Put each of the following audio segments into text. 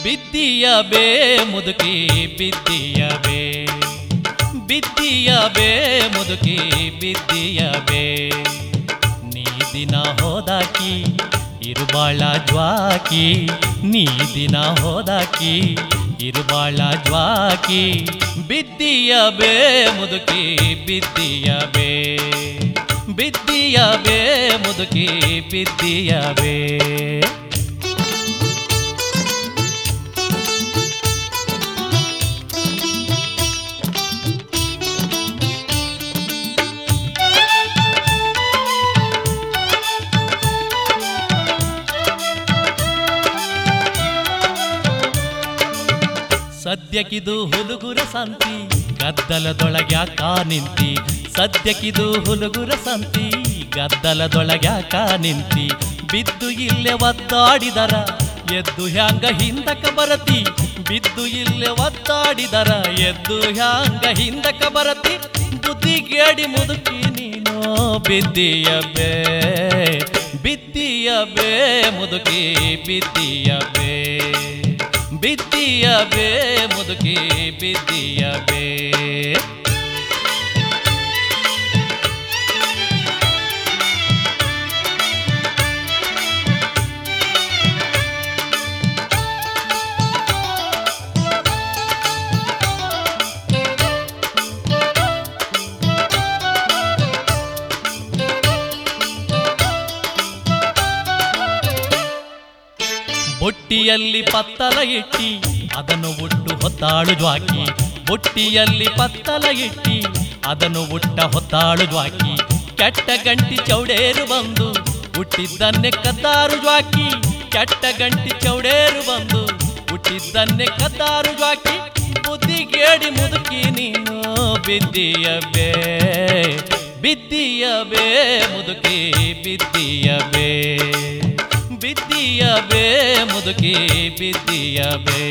ಬಿದ್ದಿಯ ಬೇ ಮುದುಕಿ ಬಿದ್ದಿಯ ಬೇ ಬಿದ್ದಿಯ ಬೇ ಮುದುಕಿ ಬಿದ್ದಿಯ ಬೇ ನೀ ದಿನ ಹೋದಾಕಿ ಇರುಬಾಳ ಜ್ವಾಕಿ ನೀ ದಿನ ಹೋದಾಕಿ ಇರುಬಾಳ ಜ್ವಾಕಿ ಬಿದ್ದಿಯ ಬೇ ಮುದುಕಿ ಬಿದ್ದಿಯ ಬೇ ಬಿದ್ದಿಯ ಬೇ ಮುದುಕಿ ಬಿದ್ದಿಯ ಬೇ ಸದ್ಯಕ್ಕಿದು ಹುಡುಗುರ ಸಂತಿ ಗದ್ದಲದೊಳಗ್ಯಾಕ ನಿಂತಿ ಸದ್ಯಕ್ಕಿದು ಹುಡುಗುರ ಸಂತಿ ಗದ್ದಲದೊಳಗ್ಯಾಕ ನಿಂತಿ ಬಿದ್ದು ಇಲ್ಲೇ ಒದ್ದಾಡಿದರ ಎದ್ದು ಹ್ಯಾಂಗ ಹಿಂದಕ ಬರತಿ ಬಿದ್ದು ಇಲ್ಲೇ ಒದ್ದಾಡಿದರ ಎದ್ದು ಹ್ಯಾಂಗ ಹಿಂದಕ ಬರತಿ ಬುದ್ಧಿಗೇಡಿ ಮುದುಕಿ ನೀನು ಬಿದ್ದಿಯ ಬೇ ಬಿದ್ದಿಯ ಬೇ ಮುದುಕಿ ಬಿದ್ದಿಯ ಬೇ ಬಿದ್ದಿಯ ಬೇ ಮುದುಕಿ ಬಿದ್ದಿಯ ಬೇ ಬೊಟ್ಟಿಯಲ್ಲಿ ಪತ್ತಲ ಇಟ್ಟಿ ಅದನ್ನು ಉಟ್ಟು ಹೊತ್ತಾಳು ಜ್ವಾಕಿ ಬೊಟ್ಟಿಯಲ್ಲಿ ಪತ್ತಲ ಇಟ್ಟಿ ಅದನ್ನು ಉಟ್ಟ ಹೊತ್ತಾಳು ಜ್ವಾಕಿ ಕೆಟ್ಟ ಗಂಟಿ ಚೌಡೇರು ಬಂದು ಹುಟ್ಟಿದ್ದನ್ನೇ ಕದ್ದಾರು ಜ್ವಾಕಿ ಕೆಟ್ಟ ಗಂಟಿ ಚೌಡೇರು ಬಂದು ಹುಟ್ಟಿದ್ದನ್ನೇ ಕದ್ದಾರು ಜ್ವಾಕಿ ಬುದ್ಧಿಗೇಡಿ ಮುದುಕಿ ನೀನು ಬಿದ್ದಿಯ ಬೇ ಬಿದ್ದಿಯ ಬೇ ಮುದುಕಿ ಬಿದ್ದಿಯ ಬೇ ಬಿದ್ದಿಯ ಬೇ ಮುದುಕಿ ಬಿದ್ದಿಯ ಬೇ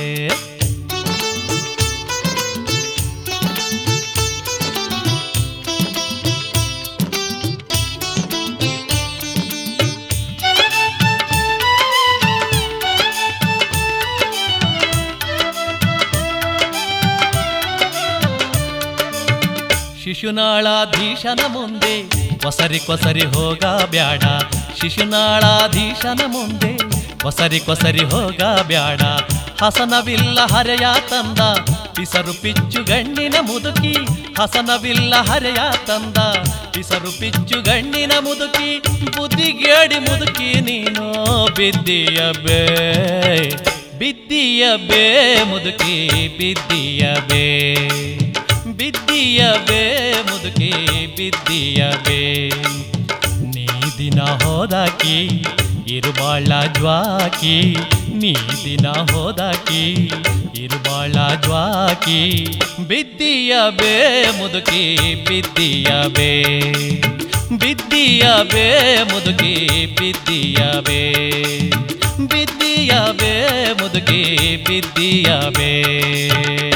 ಶಿಶುನಾಳಾಧೀಶನ ಮುಂದೆ ಕೊಸರಿ ಕೊಸರಿ ಹೋಗ ಬ್ಯಾಡ ಶಿಶುನಾಳಾಧೀಶನ ಮುಂದೆ ಕೊಸರಿ ಕೊಸರಿ ಹೋಗ ಬ್ಯಾಡ ಹಸನವಿಲ್ಲ ಹರೆಯ ತಂದ ಪಿಸರು ಪಿಚ್ಚು ಗಣ್ಣಿನ ಮುದುಕಿ ಹಸನವಿಲ್ಲ ಹರೆಯ ತಂದ ಪಿಸರು ಪಿಚ್ಚು ಗಣ್ಣಿನ ಮುದುಕಿ ಬುದ್ಧಿಗೇಡಿ ಮುದುಕಿ ನೀನು ಬಿದ್ದಿಯ ಬೇ ಬಿದ್ದಿಯ ಬೇ ಮುದುಕಿ ಬಿದ್ದಿಯ ಬೇ ಬಿದ್ದಿಯ ಬೇ ಮುದುಕಿ ಬಿದ್ದಿಯ ಬೇ ನೀ ದಿನ ಹೋದಾಕಿ ಇರುಬಾಳ ಜ್ವಾಕಿ ನೀ ದಿನ ಹೋದಾಕಿ ಇರುಬಾಳ ಜ್ವಾಕಿ ಬಿದ್ದಿಯ ಬೇ ಮುದುಕಿ ಬಿದ್ದಿಯ ಬೇ ಬಿದ್ದಿಯ ಬೇ ಮುದುಕಿ ಬಿದ್ದಿಯ ಬೇ ಬಿದ್ದಿಯ ಬೇ ಮುದುಕಿ ಬಿದ್ದಿಯ ಬೇ